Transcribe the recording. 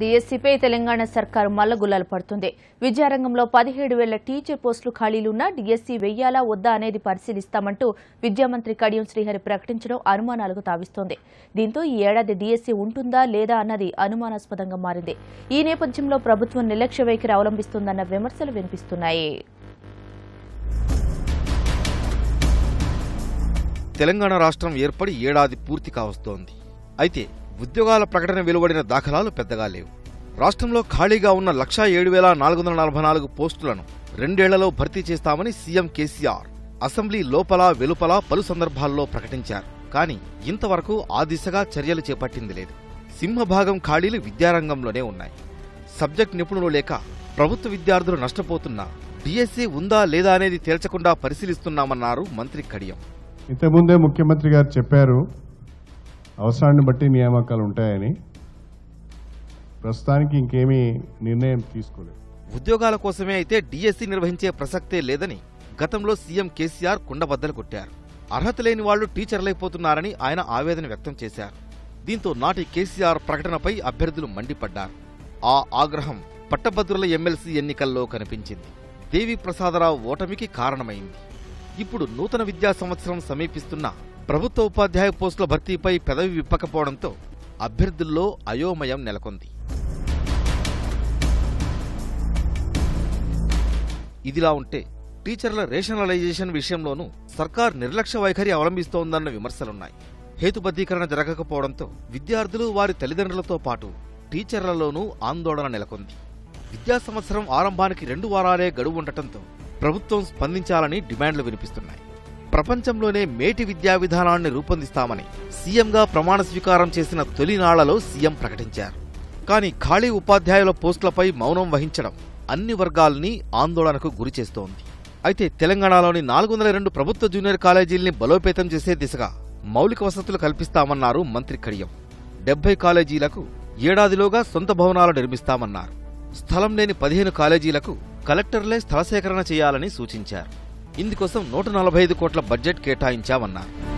డీఎస్సీపై తెలంగాణ సర్కారు మల్లగుల్లాలు పడుతుంది విద్యారంగంలో పదిహేడు వేల టీచర్ పోస్టులు ఖాళీలున్నా డీఎస్సీ వెయ్యాలా వద్దా అనేది పరిశీలిస్తామంటూ విద్యామంత్రి కడియం శ్రీహరి ప్రకటించడం అనుమానాలకు తావిస్తోంది దీంతో ఈ ఏడాది డీఎస్సీ ఉంటుందా లేదా అన్నది అనుమానాస్పదంగా మారింది ఈ నేపథ్యంలో ప్రభుత్వం నిర్లక్ష్య వైఖరి అవలంబిస్తోందన్న విమర్శలు వినిపిస్తున్నాయి తెలంగాణ రాష్ట్రం ఏర్పడి ఏడాది పూర్తి కావస్తోంది అయితే ఉద్యోగాల ప్రకటన వెలువడిన దాఖలాలు పెద్దగా లేవు రాష్ట్రంలో ఖాళీగా ఉన్న లక్షా ఏడు వేల నాలుగు వందల నలభై నాలుగు పోస్టులను రెండేళ్లలో భర్తీ చేస్తామని సీఎం కేసీఆర్ అసెంబ్లీ లోపల వెలుపల పలు సందర్భాల్లో ప్రకటించారు కానీ ఇంతవరకు ఆ దిశగా చర్యలు చేపట్టింది లేదు సింహభాగం ఖాళీలు విద్యారంగంలోనే ఉన్నాయి సబ్జెక్ట్ నిపుణులు లేక ప్రభుత్వ విద్యార్థులు నష్టపోతున్నా డిఎస్సీ ఉందా లేదా అనేది తేల్చకుండా పరిశీలిస్తున్నామన్నారు మంత్రి కడియం ఇంతకుముందే ముఖ్యమంత్రి గారు చెప్పారు అవసరాన్ని బట్టి నియామకాలు ఉంటాయని ప్రస్తుతానికి ఇంకేమీ నిర్ణయం తీసుకోలేదు ఉద్యోగాల కోసమే అయితే డిఎస్సీ నిర్వహించే ప్రసక్తే లేదని గతంలో సీఎం కేసీఆర్ కుండబద్దలు కొట్టారు అర్హత లేని వాళ్లు టీచర్లైపోతున్నారని ఆయన ఆవేదన వ్యక్తం చేశారు దీంతో నాటి కేసీఆర్ ప్రకటనపై అభ్యర్థులు మండిపడ్డారు ఆ ఆగ్రహం పట్టభద్రుల ఎమ్మెల్సీ ఎన్నికల్లో కనిపించింది దేవి ప్రసాదరావు ఓటమికి కారణమైంది ఇప్పుడు నూతన విద్యా సంవత్సరం సమీపిస్తున్న ప్రభుత్వ ఉపాధ్యాయ పోస్టుల భర్తీపై పెదవి విప్పకపోవడంతో అభ్యర్థుల్లో అయోమయం నెలకొంది ఇదిలా ఉంటే టీచర్ల రేషనలైజేషన్ విషయంలోనూ సర్కార్ నిర్లక్ష్య వైఖరి అవలంబిస్తోందన్న విమర్శలున్నాయి హేతుబద్ధీకరణ జరగకపోవడంతో విద్యార్థులు వారి తల్లిదండ్రులతో పాటు టీచర్లలోనూ ఆందోళన నెలకొంది విద్యా సంవత్సరం ఆరంభానికి రెండు వారాలే గడువు ఉండటంతో ప్రభుత్వం స్పందించాలని డిమాండ్లు వినిపిస్తున్నాయి ప్రపంచంలోనే మేటి విద్యా విధానాన్ని రూపొందిస్తామని సీఎంగా ప్రమాణ స్వీకారం చేసిన తొలినాళ్లలో సీఎం ప్రకటించారు కానీ ఖాళీ ఉపాధ్యాయుల పోస్టులపై మౌనం వహించడం అన్ని వర్గాల్ని ఆందోళనకు గురిచేస్తోంది అయితే తెలంగాణలోని నాలుగు వందల రెండు ప్రభుత్వ జూనియర్ కాలేజీల్ని బలోపేతం చేసే దిశగా మౌలిక వసతులు కల్పిస్తామన్నారు మంత్రి కడియం డెబ్బై కాలేజీలకు ఏడాదిలోగా సొంత భవనాలు నిర్మిస్తామన్నారు స్థలం లేని పదిహేను కాలేజీలకు కలెక్టర్లే స్థల సేకరణ చేయాలని సూచించారు ఇందుకోసం నూట నలభై ఐదు కోట్ల బడ్జెట్ కేటాయించామన్నారు